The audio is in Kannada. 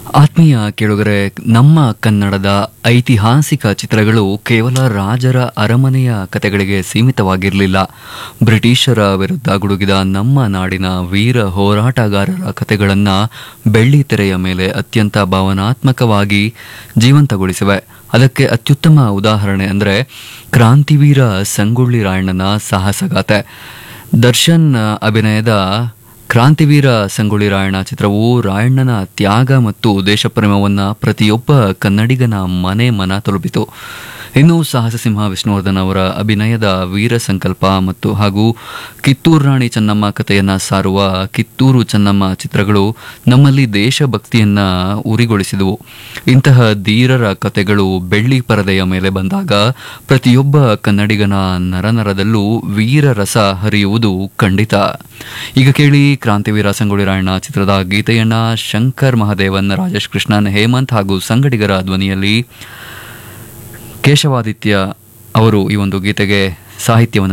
ಆತ್ಮೀಯ ಕೇಳುಗರೆ ನಮ್ಮ ಕನ್ನಡದ ಐತಿಹಾಸಿಕ ಚಿತ್ರಗಳು ಕೇವಲ ರಾಜರ ಅರಮನೆಯ ಕತೆಗಳಿಗೆ ಸೀಮಿತವಾಗಿರಲಿಲ್ಲ ಬ್ರಿಟಿಷರ ವಿರುದ್ಧ ಗುಡುಗಿದ ನಮ್ಮ ನಾಡಿನ ವೀರ ಹೋರಾಟಗಾರರ ಕತೆಗಳನ್ನು ಬೆಳ್ಳಿ ತೆರೆಯ ಮೇಲೆ ಅತ್ಯಂತ ಭಾವನಾತ್ಮಕವಾಗಿ ಜೀವಂತಗೊಳಿಸಿವೆ ಅದಕ್ಕೆ ಅತ್ಯುತ್ತಮ ಉದಾಹರಣೆ ಅಂದರೆ ಕ್ರಾಂತಿವೀರ ಸಂಗೊಳ್ಳಿ ರಾಯಣ್ಣನ ಸಾಹಸಗಾಥೆ ದರ್ಶನ್ ಅಭಿನಯದ ಕ್ರಾಂತಿವೀರ ಸಂಗೊಳ್ಳಿ ರಾಯಣ್ಣ ಚಿತ್ರವು ರಾಯಣ್ಣನ ತ್ಯಾಗ ಮತ್ತು ದೇಶಪ್ರೇಮವನ್ನು ಪ್ರತಿಯೊಬ್ಬ ಕನ್ನಡಿಗನ ಮನೆ ಮನ ತಲುಪಿತು ಇನ್ನು ಸಾಹಸ ಸಿಂಹ ವಿಷ್ಣುವರ್ಧನ್ ಅವರ ಅಭಿನಯದ ವೀರ ಸಂಕಲ್ಪ ಮತ್ತು ಹಾಗೂ ಕಿತ್ತೂರು ರಾಣಿ ಚೆನ್ನಮ್ಮ ಕಥೆಯನ್ನು ಸಾರುವ ಕಿತ್ತೂರು ಚೆನ್ನಮ್ಮ ಚಿತ್ರಗಳು ನಮ್ಮಲ್ಲಿ ದೇಶಭಕ್ತಿಯನ್ನ ಉರಿಗೊಳಿಸಿದವು ಇಂತಹ ಧೀರರ ಕಥೆಗಳು ಬೆಳ್ಳಿ ಪರದೆಯ ಮೇಲೆ ಬಂದಾಗ ಪ್ರತಿಯೊಬ್ಬ ಕನ್ನಡಿಗನ ನರನರದಲ್ಲೂ ವೀರ ರಸ ಹರಿಯುವುದು ಖಂಡಿತ ಈಗ ಕೇಳಿ ಕ್ರಾಂತಿವೀರ ಸಂಗೊಳ್ಳಿ ರಾಯಣ್ಣ ಚಿತ್ರದ ಗೀತೆಯನ್ನ ಶಂಕರ್ ಮಹಾದೇವನ್ ರಾಜೇಶ್ ಕೃಷ್ಣನ್ ಹೇಮಂತ್ ಹಾಗೂ ಸಂಗಡಿಗರ ಧ್ವನಿಯಲ್ಲಿ ಕೇಶವಾದಿತ್ಯ ಅವರು ಈ ಒಂದು ಗೀತೆಗೆ ಸಾಹಿತ್ಯವನ್ನು